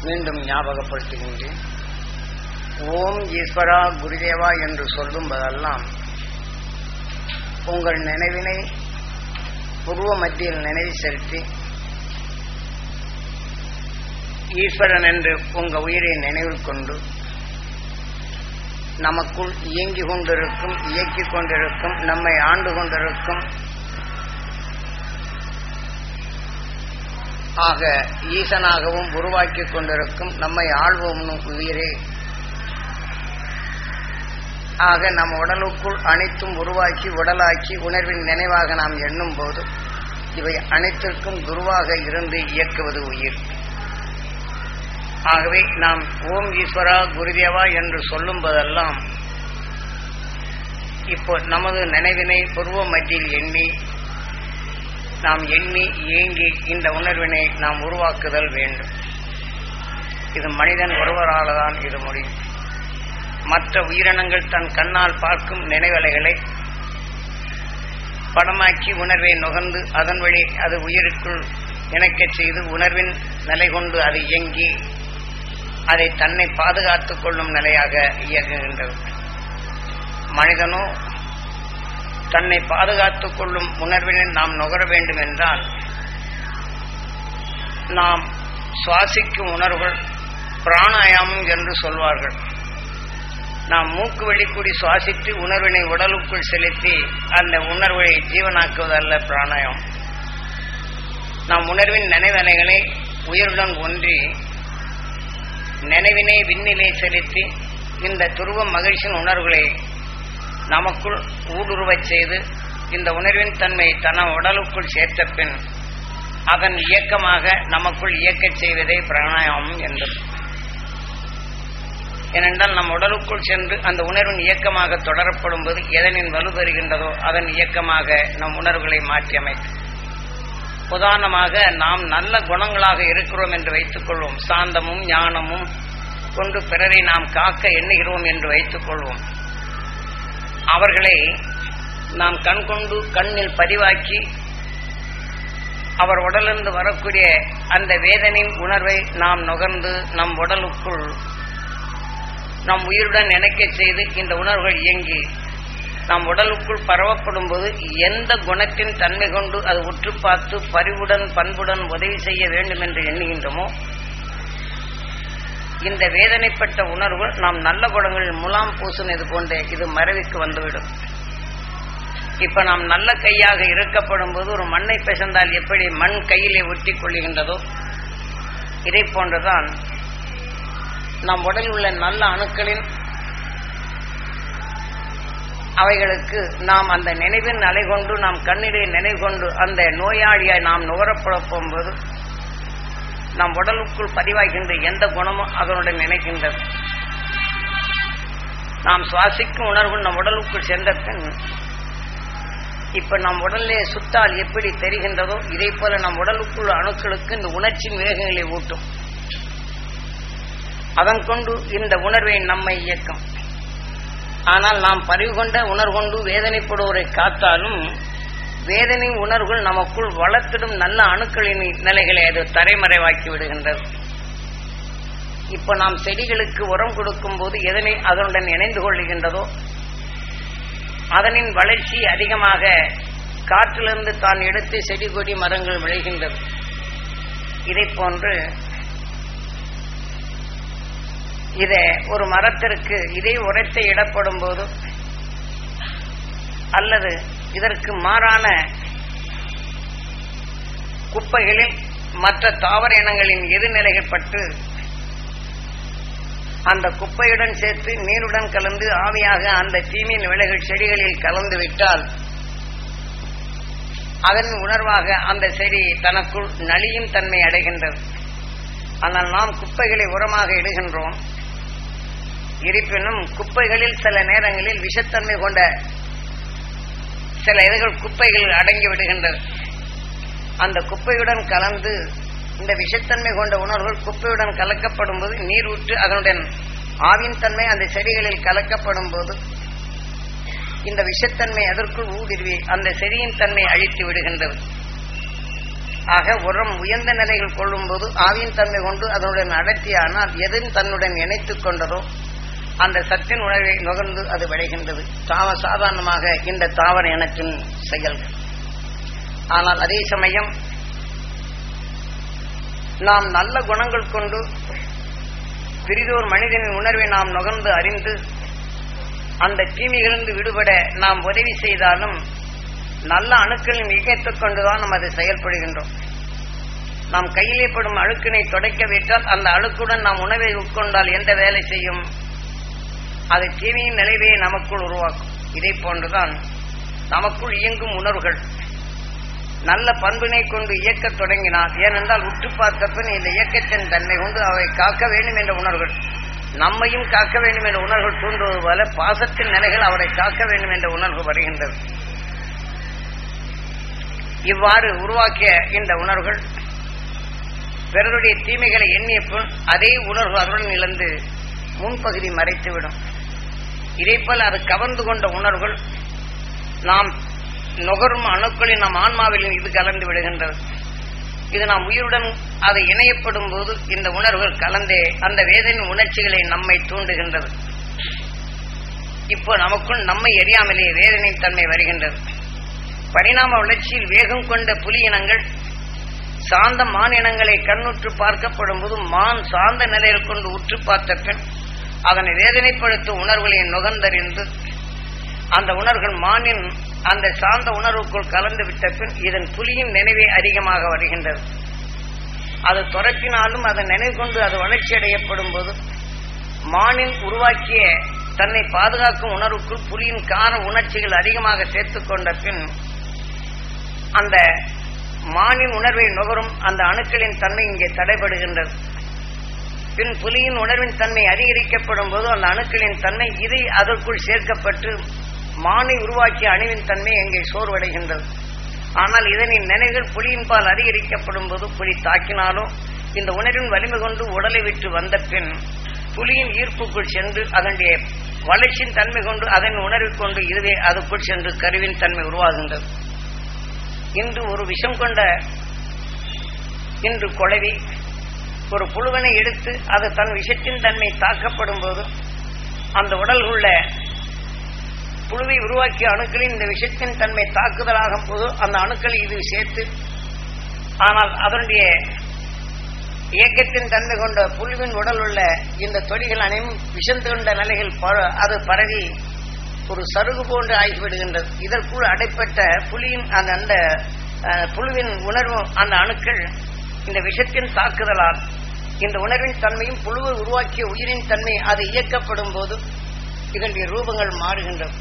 மீண்டும் ஞாபகப்படுத்துகின்றேன் ஓம் ஈஸ்வரா குருதேவா என்று சொல்லும்போதெல்லாம் உங்கள் நினைவினை புருவ மத்தியில் நினைவு செலுத்தி ஈஸ்வரன் என்று உங்க உயிரை நினைவில் கொண்டு நமக்குள் இயங்கிக் கொண்டிருக்கும் இயக்கிக் கொண்டிருக்கும் நம்மை ஆண்டு கொண்டிருக்கும் ஆக ஈசனாகவும் உருவாக்கிக் கொண்டிருக்கும் நம்மை ஆள்வோம் உயிரே ஆக நம் உடலுக்குள் அனைத்தும் உருவாக்கி உடலாக்கி உணர்வின் நினைவாக நாம் எண்ணும் போது இவை அனைத்திற்கும் குருவாக இருந்து இயக்குவது உயிர் ஆகவே நாம் ஓம் ஈஸ்வரா குருதேவா என்று சொல்லும் போதெல்லாம் இப்போ நமது நினைவினை பூர்வ மத்தியில் எண்ணி நாம் எண்ணி ஏங்கி இந்த உணர்வினை நாம் உருவாக்குதல் வேண்டும் இது மனிதன் ஒருவரால் தான் இது முடியும் மற்ற உயிரினங்கள் தன் கண்ணால் பார்க்கும் நினைவலைகளை படமாக்கி உணர்வை நுகர்ந்து அதன் வழி அது உயிருக்குள் இணைக்கச் செய்து உணர்வின் நிலை கொண்டு அது இயங்கி அதை தன்னை பாதுகாத்துக் கொள்ளும் நிலையாக இயங்குகின்றது மனிதனோ தன்னை பாதுகாத்துக் கொள்ளும் உணர்வினை நாம் நுகர வேண்டும் என்றால் நாம் சுவாசிக்கும் உணர்வுகள் பிராணாயாமம் என்று சொல்வார்கள் நாம் மூக்கு வெளிக்கூடி சுவாசித்து உணர்வினை உடலுக்குள் செலுத்தி அந்த உணர்வை ஜீவனாக்குவதல்ல பிராணாயம் நாம் உணர்வின் நினைவலைகளை உயிருடன் ஒன்றி நினைவினை விண்ணிலே செலுத்தி இந்த துருவ மகிழ்ச்சியின் உணர்வுகளை நமக்குள் ஊடுருவச் செய்து இந்த உணர்வின் தன்மை தன உடலுக்குள் சேர்த்த பின் அதன் இயக்கமாக நமக்குள் இயக்கச் செய்வதே பிராணாயாமம் என்பது ஏனென்றால் நம் உடலுக்குள் சென்று அந்த உணர்வின் இயக்கமாக தொடரப்படும் போது எதனின் வலு பெறுகின்றதோ அதன் இயக்கமாக நம் உணர்வுகளை மாற்றி அமைக்கும் உதாரணமாக நாம் நல்ல குணங்களாக இருக்கிறோம் என்று வைத்துக் கொள்வோம் சாந்தமும் ஞானமும் கொண்டு பிறரை நாம் காக்க எண்ணுகிறோம் என்று வைத்துக் கொள்வோம் அவர்களை நாம் கண் கொண்டு கண்ணில் பதிவாக்கி அவர் உடலிருந்து வரக்கூடிய அந்த வேதனின் உணர்வை நாம் நுகர்ந்து நம் உடலுக்குள் நம் உயிருடன் இணைக்கச் செய்து இந்த உணர்வுகள் இயங்கி நம் உடலுக்குள் பரவப்படும் போது எந்த குணத்தின் தன்மை கொண்டு அது உற்று பார்த்து பரிவுடன் பண்புடன் உதவி செய்ய வேண்டும் என்று எண்ணுகின்றோமோ இந்த வேதனைப்பட்ட உணர்வுகள் நாம் நல்ல குணங்களில் முலாம் பூசுனது போன்ற இது மறைவுக்கு வந்துவிடும் இப்ப நாம் நல்ல கையாக இருக்கப்படும் போது ஒரு மண்ணை பிசைந்தால் எப்படி மண் கையிலே ஒட்டி கொள்ளுகின்றதோ இதை போன்றுதான் நம் உடலில் உள்ள நல்ல அணுக்களின் அவைகளுக்கு நாம் அந்த நினைவின் அலை கொண்டு நாம் கண்ணிலே நினைவு கொண்டு அந்த நோயாளியாய் நாம் நுகரப்பட போகும்போது நம் உடலுக்குள் பதிவாகின்ற எந்த குணமும் அதனுடன் நினைக்கின்றது நாம் சுவாசிக்கும் உணர்வு நம் உடலுக்குள் சென்ற பின் இப்ப நம் உடலிலே சுத்தால் எப்படி தெரிகின்றதோ இதே போல நம் உடலுக்குள் அணுக்களுக்கு இந்த உணர்ச்சியின் வேகங்களை ஊட்டும் அதன் கொண்டு இந்த உணர்வை நம்மை இயக்கும் ஆனால் நாம் பறிவு கொண்ட உணர்வு கொண்டு வேதனைப்படுவோரை காத்தாலும் வேதனை உணர்வுகள் நமக்குள் வளர்த்திடும் நல்ல அணுக்களின் நிலைகளை அது தரைமறைவாக்கி விடுகின்றது இப்ப நாம் செடிகளுக்கு உரம் கொடுக்கும் போது எதனை அதனுடன் இணைந்து கொள்ளுகின்றதோ அதனின் வளர்ச்சி அதிகமாக காற்றிலிருந்து தான் எடுத்து செடி கொடி மரங்கள் விளைகின்றது இதை போன்று இத ஒரு மரத்திற்கு இதே உரத்தை இடப்படும் போது அல்லது இதற்கு மாறான குப்பைகளில் மற்ற தாவர இனங்களின் எதிர்நிலைகள்பட்டு அந்த குப்பையுடன் சேர்த்து நீருடன் கலந்து ஆவியாக அந்த தீமையின் விலைகள் செடிகளில் கலந்து விட்டால் அதன் உணர்வாக அந்த செடி தனக்குள் நலியும் தன்மை அடைகின்றது ஆனால் நாம் குப்பைகளை உரமாக இடுகின்றோம் இருப்பினும் குப்பைகளில் சில நேரங்களில் விஷத்தன்மை கொண்ட சில இதுகள் குப்பைகள் அடங்கி விடுகின்றது அந்த குப்பையுடன் கலந்து இந்த விஷத்தன்மை கொண்ட உணர்வுகள் குப்பையுடன் கலக்கப்படும் போது நீர் ஊற்று அதனுடன் ஆவின் தன்மை அந்த செடிகளில் கலக்கப்படும் போது இந்த விஷத்தன்மை அதற்குள் ஊடுருவி அந்த செடியின் தன்மை அழித்து விடுகின்றது ஆக உரம் உயர்ந்த நிலைகள் கொள்ளும்போது ஆவியின் தன்மை கொண்டு அதனுடன் அடர்த்தியானால் எதன் தன்னுடன் இணைத்துக் கொண்டதோ அந்த சத்தின் உணர்வை நுகர்ந்து அது விளைகின்றது தாவ சாதாரணமாக இந்த தாவர இனத்தின் செயல்கள் ஆனால் அதே சமயம் நாம் நல்ல குணங்கள் கொண்டு பிரிதோர் மனிதனின் உணர்வை நாம் நுகர்ந்து அறிந்து அந்த தீமைகளிலிருந்து விடுபட நாம் உதவி செய்தாலும் நல்ல அணுக்களின் இயக்கத்தைக் கொண்டுதான் நாம் அதை செயல்படுகின்றோம் நாம் கையிலே படும் அழுக்கினை துடைக்க விட்டால் அந்த அழுக்குடன் நாம் உணவை உட்கொண்டால் எந்த வேலை செய்யும் அது தீமையின் நிலைவை நமக்குள் உருவாக்கும் இதை போன்றுதான் நமக்குள் இயங்கும் உணர்வுகள் நல்ல பண்பினை கொண்டு இயக்கத் தொடங்கினார் ஏனென்றால் உற்று பார்த்த பின் இந்த இயக்கத்தின் தன்மை கொண்டு அவை காக்க வேண்டும் என்ற உணர்வுகள் நம்மையும் காக்க வேண்டும் என்ற உணர்வுகள் தூண்டுவது போல பாசத்தின் நிலைகள் அவரை காக்க வேண்டும் என்ற உணர்வு வருகின்றது இவ்வாறு உருவாக்கிய இந்த உணர்வுகள் பிறருடைய தீமைகளை எண்ணிய பின் அதே உணர்வு அதனுடன் இழந்து முன்பகுதி மறைத்துவிடும் இதைப்போல் அது கவர்ந்து கொண்ட உணர்வுகள் நாம் நுகரும் அணுக்களின் நம் ஆன்மாவில் இது கலந்து விடுகின்றது இது நாம் உயிருடன் அது இணையப்படும் போது இந்த உணர்வுகள் கலந்தே அந்த வேதனை உணர்ச்சிகளை நம்மை தூண்டுகின்றது இப்போ நமக்குள் நம்மை எரியாமலே வேதனை தன்மை வருகின்றது பரிணாம வளர்ச்சியில் வேகம் கொண்ட புலி இனங்கள் சாந்த மான் இனங்களை கண்ணுற்று பார்க்கப்படும் போது மான் சார்ந்த நிலையில் கொண்டு உற்று பார்த்த பின் அதனை வேதனைப்படுத்தும் உணர்வுகளை நுகர்ந்தறிந்து அந்த உணர்வுகள் மானின் அந்த சார்ந்த உணர்வுக்குள் கலந்து விட்ட பின் இதன் புலியின் நினைவே அதிகமாக வருகின்றது அது துரத்தினாலும் அதன் நினைவு கொண்டு அது வளர்ச்சி அடையப்படும் போது மானின் உருவாக்கிய தன்னை பாதுகாக்கும் உணர்வுக்குள் புலியின் கார உணர்ச்சிகள் அதிகமாக சேர்த்துக் கொண்ட பின் அந்த மானின் உணர்வை நுகரும் அந்த அணுக்களின் தன்மை இங்கே தடைபடுகின்றது பின் புலியின் உணர்வின் தன்மை அதிகரிக்கப்படும் போது அந்த அணுக்களின் தன்மை இது அதற்குள் சேர்க்கப்பட்டு மானை உருவாக்கிய அணுவின் தன்மை எங்கே சோர்வடைகின்றது ஆனால் இதனின் நினைவுகள் புலியின் பால் அதிகரிக்கப்படும் போது புலி தாக்கினாலும் இந்த உணர்வின் வலிமை கொண்டு உடலை விட்டு வந்த பின் புலியின் ஈர்ப்புக்குள் சென்று அதனுடைய வளர்ச்சியின் தன்மை கொண்டு அதன் உணர்வை கொண்டு இதுவே அதுக்குள் சென்று கருவின் தன்மை உருவாகின்றது இன்று ஒரு விஷம் கொண்ட இன்று குழவி ஒரு புழுவனை எடுத்து அது தன் விஷத்தின் தன்மை தாக்கப்படும் போது அந்த உடல் உள்ள புழுவை உருவாக்கிய அணுக்களின் இந்த விஷத்தின் தன்மை தாக்குதலாகும் போது அந்த அணுக்களை இது சேர்த்து ஆனால் அதனுடைய இயக்கத்தின் தன்மை கொண்ட புழுவின் உடல் உள்ள இந்த தொடிகள் அனைத்தும் விஷம் கொண்ட நிலைகள் பர- அது பரவி ஒரு சருகு போன்று ஆகிவிடுகின்றது இதற்குள் அடைப்பட்ட புலியின் அந்த அந்த அஹ், புழுவின் உணர்வு அந்த அணுக்கள் இந்த விஷத்தின் தாக்குதலால் இந்த உணர்வின் தன்மையும் புழுவை உருவாக்கிய உயிரின் தன்மை அது இயக்கப்படும் போது இதனுடைய ரூபங்கள் மாறுகின்றது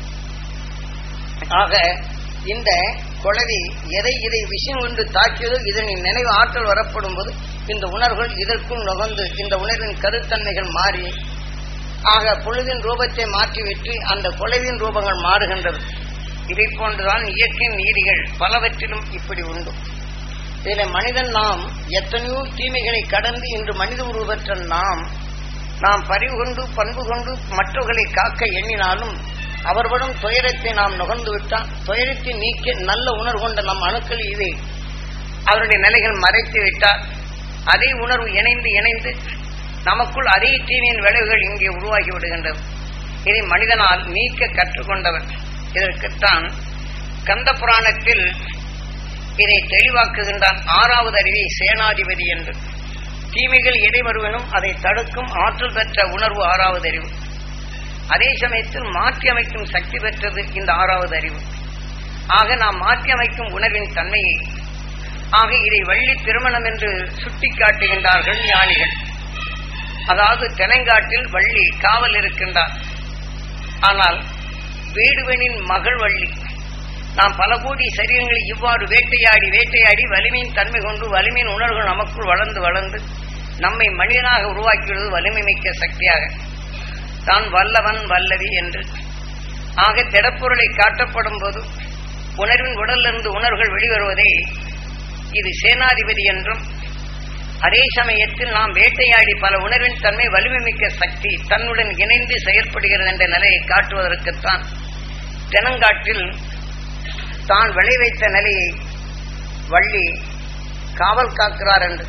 ஆக இந்த குழவி எதை இதை விஷயம் ஒன்று தாக்கியதோ இதனின் நினைவு ஆற்றல் வரப்படும் போது இந்த உணர்வுகள் இதற்குள் நுகர்ந்து இந்த உணர்வின் கருத்தன்மைகள் மாறி ஆக புழுவின் ரூபத்தை மாற்றிவிட்டு அந்த குழவின் ரூபங்கள் மாறுகின்றது இதை போன்றுதான் இயற்கையின் நீதிகள் பலவற்றிலும் இப்படி உண்டு இதில் மனிதன் நாம் எத்தனையோ தீமைகளை கடந்து இன்று மனித உருவற்ற நாம் நாம் பரிவு கொண்டு பண்பு கொண்டு மற்றவர்களை காக்க எண்ணினாலும் அவர்களும் துயரத்தை நாம் நுகர்ந்து விட்டால் துயரத்தை நீக்க நல்ல உணர்வு கொண்ட நம் அணுக்கள் இதை அவருடைய நிலைகள் மறைத்து விட்டால் அதே உணர்வு இணைந்து இணைந்து நமக்குள் அதே தீமையின் விளைவுகள் இங்கே உருவாகி விடுகின்றது இதை மனிதனால் நீக்க கற்றுக்கொண்டவர் இதற்குத்தான் கந்த புராணத்தில் இதை தெளிவாக்குகின்றான் ஆறாவது அறிவை சேனாதிபதி என்று தீமைகள் எதை வருவனும் அதை தடுக்கும் ஆற்றல் பெற்ற உணர்வு ஆறாவது அறிவு அதே சமயத்தில் மாற்றி அமைக்கும் சக்தி பெற்றது இந்த ஆறாவது அறிவு ஆக நாம் மாற்றி அமைக்கும் உணர்வின் தன்மையை ஆக இதை வள்ளி திருமணம் என்று சுட்டி காட்டுகின்றார்கள் ஞானிகள் அதாவது தெலங்காட்டில் வள்ளி காவல் இருக்கின்றார் ஆனால் வேடுவனின் மகள் வள்ளி நாம் பல கோடி சரீரங்களை இவ்வாறு வேட்டையாடி வேட்டையாடி வலிமையின் தன்மை கொண்டு வலிமையின் உணர்வுகள் நமக்குள் வளர்ந்து வளர்ந்து நம்மை மனிதனாக உருவாக்கியுள்ளது வலிமை மிக்க சக்தியாக தான் வல்லவன் வல்லவி என்று ஆக திடப்பொருளை காட்டப்படும் போது உணர்வின் உடலிலிருந்து உணர்வுகள் வெளிவருவதை இது சேனாதிபதி என்றும் அதே சமயத்தில் நாம் வேட்டையாடி பல உணர்வின் தன்மை வலிமை மிக்க சக்தி தன்னுடன் இணைந்து செயல்படுகிறது என்ற நிலையை காட்டுவதற்குத்தான் தெனங்காட்டில் தான் விளைவைத்த நிலையை வள்ளி காவல் காக்கிறார் என்று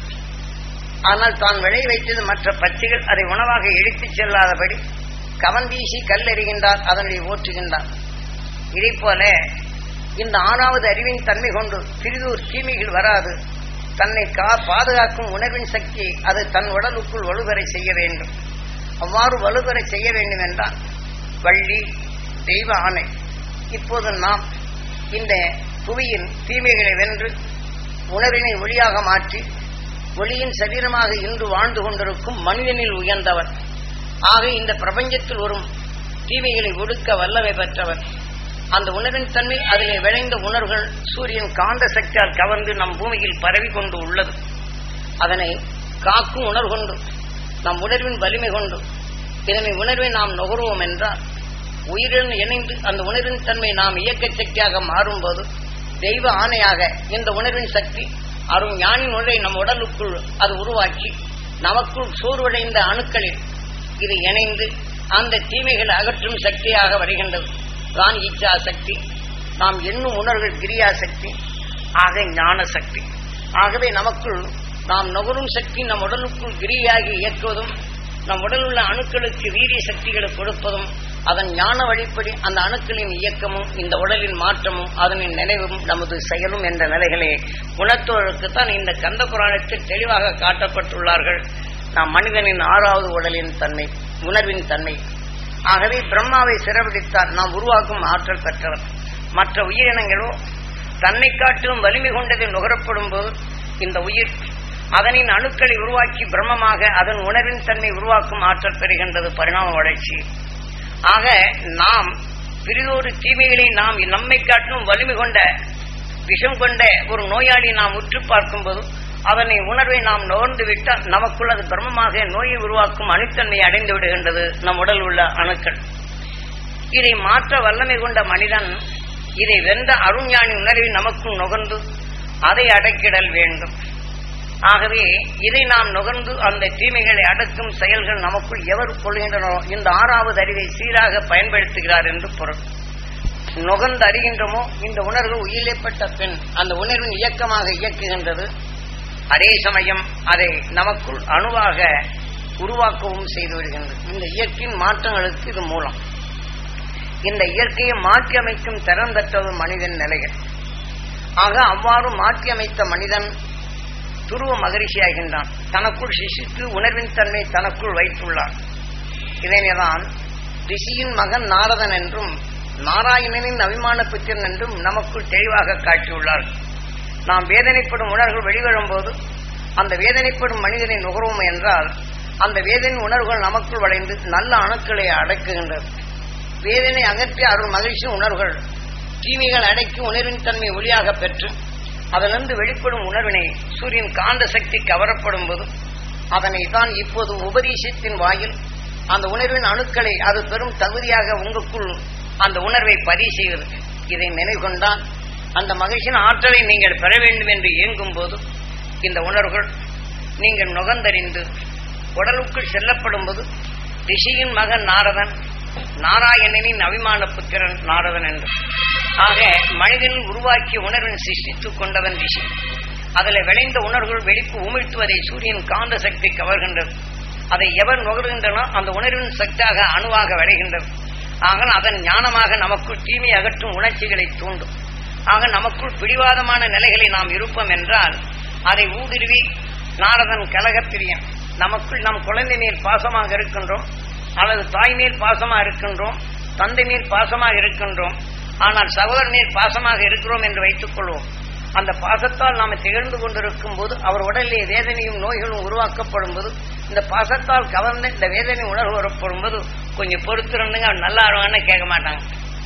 ஆனால் தான் விளை வைத்தது மற்ற பட்சிகள் அதை உணவாக இழுத்துச் செல்லாதபடி கவன் வீசி கல் எறிகின்றார் அதனை ஓற்றுகின்றார் இதை போல இந்த ஆறாவது அறிவின் தன்மை கொண்டு பிரிதூர் தீமைகள் வராது தன்னை கா பாதுகாக்கும் உணர்வின் சக்தி அது தன் உடலுக்குள் வலுவரை செய்ய வேண்டும் அவ்வாறு வலுவரை செய்ய வேண்டும் என்றால் வள்ளி தெய்வ ஆணை இப்போது நாம் இந்த புவியின் தீமைகளை வென்று உணர்வினை ஒளியாக மாற்றி ஒளியின் சரீரமாக இன்று வாழ்ந்து கொண்டிருக்கும் மனிதனில் உயர்ந்தவர் ஆக இந்த பிரபஞ்சத்தில் வரும் தீமைகளை ஒடுக்க வல்லமை பெற்றவர் அந்த உணர்வின் தன்மை அதிலே விளைந்த உணர்வுகள் சூரியன் காந்த சக்தியால் கவர்ந்து நம் பூமியில் பரவி கொண்டு உள்ளது அதனை காக்கும் உணர்வு கொண்டு நம் உணர்வின் வலிமை கொண்டு இதனை உணர்வை நாம் நுகர்வோம் என்றால் உயிருடன் இணைந்து அந்த உணர்வின் தன்மை நாம் இயக்க சக்தியாக மாறும்போது தெய்வ ஆணையாக இந்த உணர்வின் சக்தி அரும் ஞானின் உணரை நம் உடலுக்குள் அது உருவாக்கி நமக்குள் சோர்வடைந்த அணுக்களில் இது இணைந்து அந்த தீமைகளை அகற்றும் சக்தியாக வருகின்றது தான் இச்சா சக்தி நாம் எண்ணும் உணர்வுகள் கிரியா சக்தி ஆக ஞான சக்தி ஆகவே நமக்குள் நாம் நுகரும் சக்தி நம் உடலுக்குள் கிரியாகி இயக்குவதும் நம் உடலில் உள்ள அணுக்களுக்கு வீரிய சக்திகளை கொடுப்பதும் அதன் ஞான வழிப்படி அந்த அணுக்களின் இயக்கமும் இந்த உடலின் மாற்றமும் அதனின் நினைவும் நமது செயலும் என்ற நிலைகளை உணர்த்துவதற்குத்தான் இந்த கந்த புராணத்தில் தெளிவாக காட்டப்பட்டுள்ளார்கள் நாம் மனிதனின் ஆறாவது உடலின் தன்மை உணர்வின் தன்மை ஆகவே பிரம்மாவை சிறப்பிடித்தார் நாம் உருவாக்கும் ஆற்றல் பெற்றவர் மற்ற உயிரினங்களோ தன்னை காட்டிலும் வலிமை கொண்டதை நுகரப்படும் போது இந்த உயிர் அதனின் அணுக்களை உருவாக்கி பிரம்மமாக அதன் உணர்வின் தன்மை உருவாக்கும் ஆற்றல் பெறுகின்றது பரிணாம வளர்ச்சி ஆக நாம் பிரிதொரு தீமைகளை நாம் நம்மை காட்டிலும் வலிமை கொண்ட விஷம் கொண்ட ஒரு நோயாளி நாம் உற்று பார்க்கும்போது அதனை உணர்வை நாம் நுகர்ந்து விட்டால் நமக்குள் அது பிரம்மமாக நோயை உருவாக்கும் அணுத்தன்மை அடைந்து விடுகின்றது நம் உடல் உள்ள அணுக்கள் இதை மாற்ற வல்லமை கொண்ட மனிதன் இதை வென்ற அருஞானி உணர்வை நமக்குள் நுகர்ந்து அதை அடக்கிடல் வேண்டும் ஆகவே இதை நாம் நுகர்ந்து அந்த தீமைகளை அடக்கும் செயல்கள் நமக்குள் எவர் கொள்கின்றனோ இந்த ஆறாவது அறிவை சீராக பயன்படுத்துகிறார் என்று பொருள் நுகர்ந்து அறிகின்றமோ இந்த உணர்வு உயிரிழப்பட்ட பெண் அந்த உணர்வின் இயக்கமாக இயக்குகின்றது அதே சமயம் அதை நமக்குள் அணுவாக உருவாக்கவும் செய்து வருகின்றது இந்த இயற்கையின் மாற்றங்களுக்கு இது மூலம் இந்த இயற்கையை மாற்றி அமைக்கும் திறன் பெற்றது மனிதன் நிலைகள் ஆக அவ்வாறு மாற்றி அமைத்த மனிதன் துருவ மகரிஷியாகின்றான் தனக்குள் சிசித்து உணர்வின் தன்மை தனக்குள் வைத்துள்ளான் இதனைதான் ரிஷியின் மகன் நாரதன் என்றும் நாராயணனின் அபிமான புத்திரன் என்றும் நமக்குள் தெளிவாக காட்டியுள்ளார் நாம் வேதனைப்படும் உணர்வுகள் வெளிவரும்போது அந்த வேதனைப்படும் மனிதனை நுகர்வோம் என்றால் அந்த வேதனை உணர்வுகள் நமக்குள் வளைந்து நல்ல அணுக்களை அடக்குகின்றது வேதனை அகற்றி அருள் மகிழ்ச்சி உணர்வுகள் தீமைகள் அடக்கி உணர்வின் தன்மை ஒளியாக பெற்று அதிலிருந்து வெளிப்படும் உணர்வினை சூரியன் காந்த சக்தி கவரப்படும் போது அதனை தான் இப்போது உபதேசத்தின் வாயில் அந்த உணர்வின் அணுக்களை அது பெரும் தகுதியாக உங்களுக்குள் அந்த உணர்வை பதிவு செய்வது இதை நினைவு கொண்டால் அந்த மகிழ்ச்சியின் ஆற்றலை நீங்கள் பெற வேண்டும் என்று இயங்கும் போது இந்த உணர்வுகள் நீங்கள் நுகர்ந்தறிந்து உடலுக்குள் செல்லப்படும் போது ரிஷியின் மகன் நாரதன் நாராயணனின் அபிமான புத்திரன் நாரதன் என்று ஆக மனிதனில் உருவாக்கிய உணர்வின் சிருஷ்டித்துக் கொண்டவன் ரிஷி அதில் விளைந்த உணர்வுகள் வெளிப்பு உமிழ்த்துவதை சூரியன் காந்த சக்தி கவர்கின்றது அதை எவர் நுகர்கின்றனோ அந்த உணர்வின் சக்தியாக அணுவாக விளைகின்றது ஆக அதன் ஞானமாக நமக்குள் தீமை அகற்றும் உணர்ச்சிகளை தூண்டும் ஆக நமக்குள் பிடிவாதமான நிலைகளை நாம் இருப்போம் என்றால் அதை ஊடுருவி நாரதன் கலகப்பிரியன் நமக்குள் நம் குழந்தை மேல் பாசமாக இருக்கின்றோம் அல்லது தாய் மேல் பாசமாக இருக்கின்றோம் தந்தை மேல் பாசமாக இருக்கின்றோம் ஆனால் சகோதரர் மேல் பாசமாக இருக்கிறோம் என்று வைத்துக் கொள்வோம் அந்த பாசத்தால் நாம் திகழ்ந்து கொண்டிருக்கும் போது அவர் உடலிலே வேதனையும் நோய்களும் உருவாக்கப்படும் போது இந்த பாசத்தால் கவர்ந்த இந்த வேதனை உணர்வு வரப்படும் போது கொஞ்சம் பொறுத்திருந்துங்க அவர் நல்லா இருவான்னு கேட்க மாட்டாங்க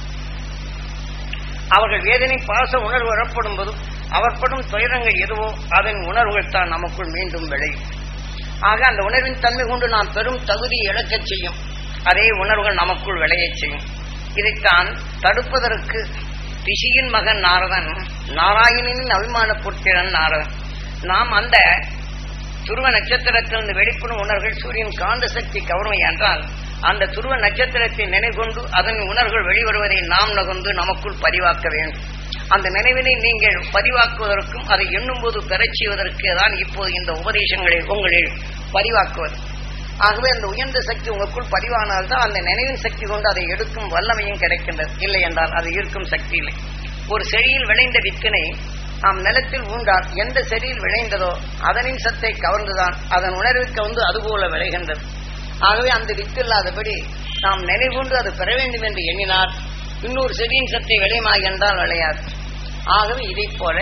அவர்கள் வேதனை பாச உணர்வு வரப்படும் போது அவர் படும் துயரங்கள் எதுவோ அதன் உணர்வுகள் தான் நமக்குள் மீண்டும் விளையும் ஆக அந்த உணர்வின் தன்மை கொண்டு நாம் பெரும் தகுதியை இழக்கச் செய்யும் அதே உணர்வுகள் நமக்குள் விளையச் செய்யும் இதைத்தான் தடுப்பதற்கு ரிஷியின் மகன் நாரதன் நாராயணனின் அபிமான புத்திரன் நாரதன் நாம் அந்த துருவ நட்சத்திரத்திலிருந்து வெளிப்படும் உணர்வுகள் சூரியன் காந்த சக்தி கவர்மை என்றால் அந்த துருவ நட்சத்திரத்தை நினைகொண்டு அதன் உணர்வுகள் வெளிவருவதை நாம் நகர்ந்து நமக்குள் பதிவாக்க வேண்டும் அந்த நினைவினை நீங்கள் பதிவாக்குவதற்கும் அதை எண்ணும்போது பெறச் செய்வதற்கு தான் இப்போது இந்த உபதேசங்களை உங்களில் பதிவாக்குவது ஆகவே அந்த உயர்ந்த சக்தி உங்களுக்குள் பதிவானால்தான் அந்த நினைவின் சக்தி கொண்டு அதை எடுக்கும் வல்லமையும் கிடைக்கின்றது இல்லை என்றால் அது இருக்கும் சக்தி இல்லை ஒரு செடியில் விளைந்த வித்தினை நாம் நிலத்தில் ஊண்டால் எந்த செடியில் விளைந்ததோ அதனின் சத்தை கவர்ந்துதான் அதன் உணர்வுக்கு வந்து அதுபோல விளைகின்றது ஆகவே அந்த வித்து இல்லாதபடி நாம் நினைவுண்டு அது பெற வேண்டும் என்று எண்ணினால் இன்னொரு செடியின் சத்தை விளையுமா என்றால் விளையாது ஆகவே இதைப் போல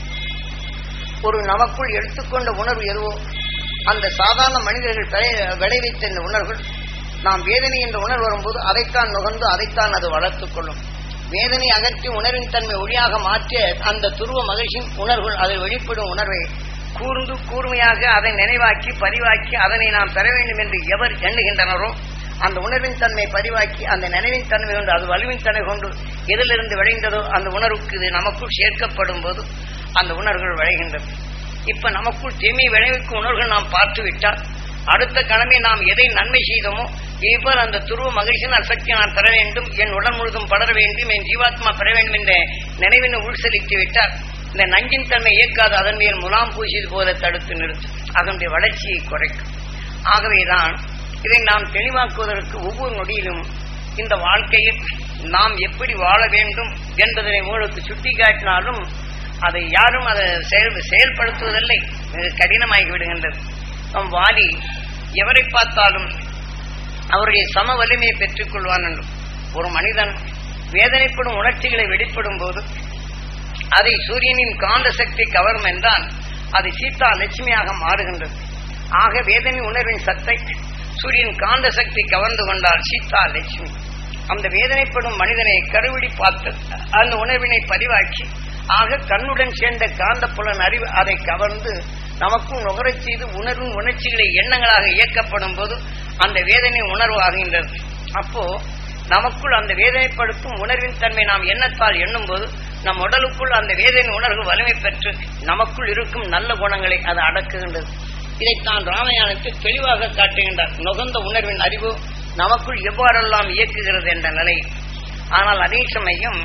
ஒரு நமக்குள் எடுத்துக்கொண்ட உணர்வு எதுவோ அந்த சாதாரண மனிதர்கள் விளை- விளைவித்த இந்த உணர்வுகள் நாம் வேதனை என்ற உணர்வு வரும்போது அதைத்தான் நுகர்ந்து அதைத்தான் அது வளர்த்துக் கொள்ளும் வேதனை அகற்றி உணர்வின் தன்மை ஒளியாக மாற்றிய அந்த துருவ மகிழ்ச்சியின் உணர்வுகள் அதில் வெளிப்படும் உணர்வை கூர்ந்து கூர்மையாக அதை நினைவாக்கி பதிவாக்கி அதனை நாம் பெற வேண்டும் என்று எவர் எண்ணுகின்றனரோ அந்த உணர்வின் தன்மை பதிவாக்கி அந்த நினைவின் தன்மை கொண்டு அது வலுவின் தன்மை கொண்டு எதிலிருந்து விளைந்ததோ அந்த உணர்வுக்கு இது நமக்குள் சேர்க்கப்படும் போது அந்த உணர்வுகள் விளைகின்றது இப்ப நமக்குள் தீமை விளைவிக்கும் உணர்வுகள் நாம் பார்த்து விட்டால் அடுத்த கடமை நாம் எதை நன்மை செய்தோமோ இப்போது அந்த துருவ மகிழ்ச்சியின் அசக்தி நான் பெற வேண்டும் என் உடல் முழுதும் படர வேண்டும் என் ஜீவாத்மா பெற வேண்டும் என்ற நினைவினை உள்செலுத்தி விட்டால் இந்த நஞ்சின் தன்மை இயக்காது அதன் மேல் முலாம் பூசியது போல தடுத்து நிறுத்தும் அதனுடைய வளர்ச்சியை குறைக்கும் ஆகவேதான் இதை நாம் தெளிவாக்குவதற்கு ஒவ்வொரு நொடியிலும் இந்த வாழ்க்கையில் நாம் எப்படி வாழ வேண்டும் என்பதனை உங்களுக்கு சுட்டிக்காட்டினாலும் அதை யாரும் அதை செயல் செயல்படுத்துவதில்லை மிக கடினமாகி விடுகின்றது நம் வாலி எவரை பார்த்தாலும் அவருடைய சம வலிமையை பெற்றுக் கொள்வான் என்றும் ஒரு மனிதன் வேதனைப்படும் உணர்ச்சிகளை வெளிப்படும் போது அதை சூரியனின் காந்த சக்தி கவரும் என்றால் அது சீதா லட்சுமியாக மாறுகின்றது ஆக வேதனை உணர்வின் சத்தை சூரியன் காந்த சக்தி கவர்ந்து கொண்டால் சீதா லட்சுமி அந்த வேதனைப்படும் மனிதனை கருவிடி பார்த்து அந்த உணர்வினை பதிவாக்கி ஆக கண்ணுடன் சேர்ந்த காந்த புலன் அறிவு அதை கவர்ந்து நமக்கும் நுகரச் செய்து உணர்வின் உணர்ச்சிகளை எண்ணங்களாக இயக்கப்படும் போது அந்த வேதனை உணர்வு ஆகின்றது அப்போ நமக்குள் அந்த வேதனைப்படுத்தும் உணர்வின் தன்மை நாம் எண்ணத்தால் எண்ணும் போது நம் உடலுக்குள் அந்த வேதனை உணர்வு வலிமை பெற்று நமக்குள் இருக்கும் நல்ல குணங்களை அது அடக்குகின்றது இதைத்தான் ராமாயணத்தில் தெளிவாக காட்டுகின்றார் நுகர்ந்த உணர்வின் அறிவு நமக்குள் எவ்வாறெல்லாம் இயக்குகிறது என்ற நிலை ஆனால் அதே சமயம்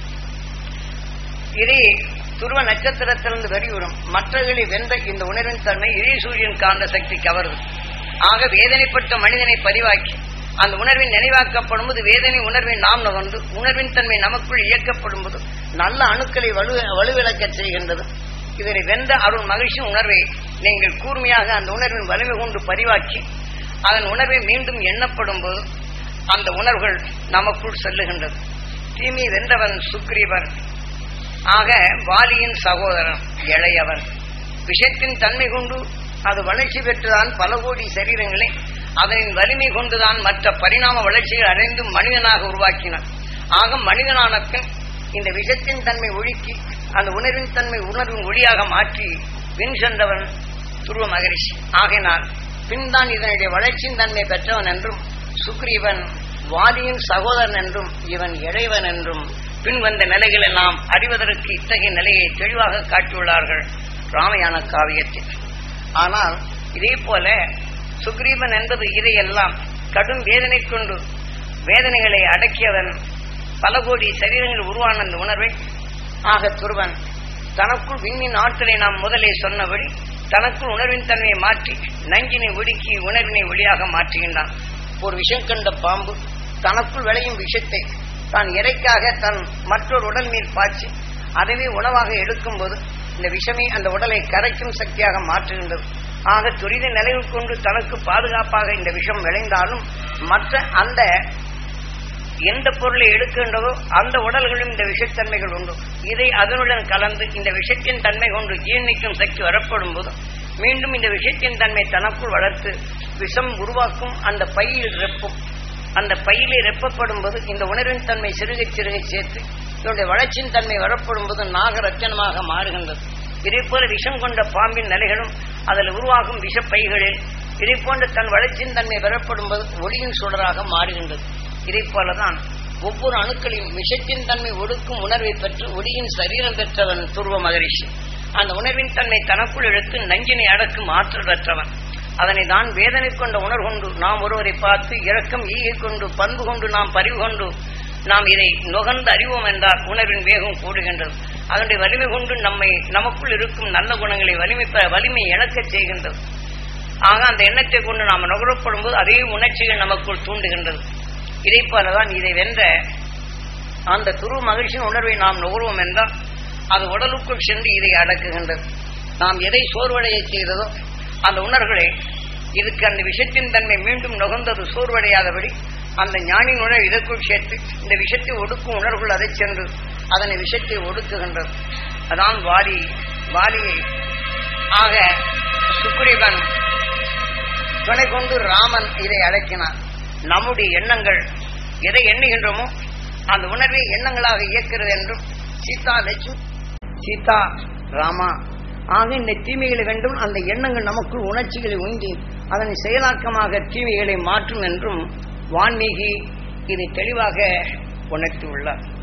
இதே துருவ நட்சத்திரத்திலிருந்து வெளிவரும் மற்றவர்களை வென்ற இந்த உணர்வின் தன்மை இதே சூரியன் காந்த சக்தி கவருது ஆக வேதனைப்பட்ட மனிதனை பதிவாக்கி அந்த உணர்வின் நினைவாக்கப்படும் போது வேதனை உணர்வின் நாம் நுகர்ந்து உணர்வின் தன்மை நமக்குள் இயக்கப்படும் போது நல்ல அணுக்களை வலு வலுவிழக்கச் செய்கின்றது இதனை வென்ற அருள் மகிழ்ச்சி உணர்வை நீங்கள் கூர்மையாக அந்த உணர்வின் வலிமை கொண்டு பதிவாக்கி அதன் உணர்வை மீண்டும் எண்ணப்படும் போது அந்த உணர்வுகள் நமக்குள் செல்லுகின்றது தீமை வென்றவன் சுக்ரீவன் ஆக வாலியின் சகோதரன் இளையவன் விஷத்தின் தன்மை கொண்டு அது வளர்ச்சி பெற்றுதான் பல கோடி சரீரங்களை அதனின் வலிமை கொண்டுதான் மற்ற பரிணாம வளர்ச்சிகள் அடைந்து மனிதனாக உருவாக்கினான் ஆக மனிதனான பின் இந்த விஷத்தின் தன்மை ஒழுக்கி அந்த உணர்வின் தன்மை உணர்வின் ஒளியாக மாற்றி பின் சென்றவன் துருவ மகரிஷி ஆகையினால் பின்தான் இதனுடைய வளர்ச்சியின் தன்மை பெற்றவன் என்றும் சுக்ரீவன் வாலியின் சகோதரன் என்றும் இவன் இளைவன் என்றும் பின் வந்த நிலைகளை நாம் அறிவதற்கு இத்தகைய நிலையை தெளிவாக காட்டியுள்ளார்கள் ராமாயண காவியத்தில் ஆனால் இதே போல சுக்ரீவன் என்பது இதையெல்லாம் கடும் வேதனை கொண்டு வேதனைகளை அடக்கியவன் பல கோடி சரீரங்கள் உருவான அந்த உணர்வை ஆக துருவன் தனக்குள் விண்ணின் ஆற்றலை நாம் முதலே சொன்னபடி தனக்குள் உணர்வின் தன்மையை மாற்றி நஞ்சினை ஒடுக்கி உணர்வினை ஒளியாக மாற்றுகின்றான் ஒரு விஷம் கண்ட பாம்பு தனக்குள் விளையும் விஷத்தை தான் இறைக்காக தன் மற்றொரு உடல் மீது பாய்ச்சி அதுவே உணவாக எடுக்கும்போது இந்த விஷமே அந்த உடலை கரைக்கும் சக்தியாக மாற்றுகின்றது ஆக துரித நிலையில் கொண்டு தனக்கு பாதுகாப்பாக இந்த விஷம் விளைந்தாலும் மற்ற அந்த எந்த பொருளை எடுக்கின்றதோ அந்த உடல்களும் இந்த விஷத்தன்மைகள் உண்டு இதை அதனுடன் கலந்து இந்த விஷத்தின் தன்மை கொண்டு ஜீர்ணிக்கும் சக்தி வரப்படும் போது மீண்டும் இந்த விஷத்தின் தன்மை தனக்குள் வளர்த்து விஷம் உருவாக்கும் அந்த பையில் ரெப்பும் அந்த பையிலே ரெப்பப்படும் போது இந்த உணர்வின் தன்மை சிறுகை சிறுகை சேர்த்து இதனுடைய வளர்ச்சியின் தன்மை வரப்படும் போது நாகரத்தினமாக மாறுகின்றது இதே போல விஷம் கொண்ட பாம்பின் நிலைகளும் அதில் உருவாகும் விஷப்பைகளில் இதை போன்ற தன் வளர்ச்சியின் தன்மை வரப்படும் போது ஒளியின் சுடராக மாறுகின்றது இதை போலதான் ஒவ்வொரு அணுக்களின் விஷத்தின் தன்மை ஒடுக்கும் உணர்வை பெற்று ஒளியின் சரீரம் பெற்றவன் துருவ மகரிஷி அந்த உணர்வின் தன்மை தனக்குள் எடுத்து நஞ்சினை அடக்கும் ஆற்றல் பெற்றவன் அதனை தான் வேதனை கொண்ட உணர்வு கொண்டு நாம் ஒருவரை பார்த்து இரக்கம் ஈகை கொண்டு பண்பு கொண்டு நாம் பறிவு கொண்டு நாம் இதை நுகர்ந்து அறிவோம் என்றால் உணர்வின் வேகம் கூடுகின்றது அதனுடைய வலிமை கொண்டு நம்மை நமக்குள் இருக்கும் நல்ல குணங்களை வலிமை வலிமை இழக்கச் செய்கின்றது ஆக அந்த எண்ணத்தை கொண்டு நாம் நுகரப்படும் போது அதே உணர்ச்சிகள் நமக்குள் தூண்டுகின்றது இதை போலதான் இதை வென்ற அந்த துரு மகிழ்ச்சியின் உணர்வை நாம் நுகர்வோம் என்றால் அது உடலுக்குள் சென்று இதை அடக்குகின்றது நாம் எதை சோர்வடைய செய்ததோ அந்த உணர்வுகளை இதுக்கு அந்த விஷத்தின் தன்மை மீண்டும் நுகர்ந்தது சோர்வடையாதபடி அந்த ஞானின் உணர்வு இதற்குள் சேர்த்து இந்த விஷத்தை ஒடுக்கும் உணர்வுகள் அதை சென்று அதனை விஷத்தை ஒடுக்குகின்றது அதான் வாலி வாலியை ஆக சுக்ரீவன் துணை கொண்டு ராமன் இதை அடக்கினார் நம்முடைய எண்ணங்கள் எதை எண்ணுகின்றோமோ அந்த உணர்வை எண்ணங்களாக இயக்கிறது என்றும் சீதா லட்சு சீதா ராமா ஆக இந்த தீமைகளை வேண்டும் அந்த எண்ணங்கள் நமக்குள் உணர்ச்சிகளை உண்டி அதனை செயலாக்கமாக தீமைகளை மாற்றும் என்றும் வான்மீகி இதை தெளிவாக உணர்த்தியுள்ளார்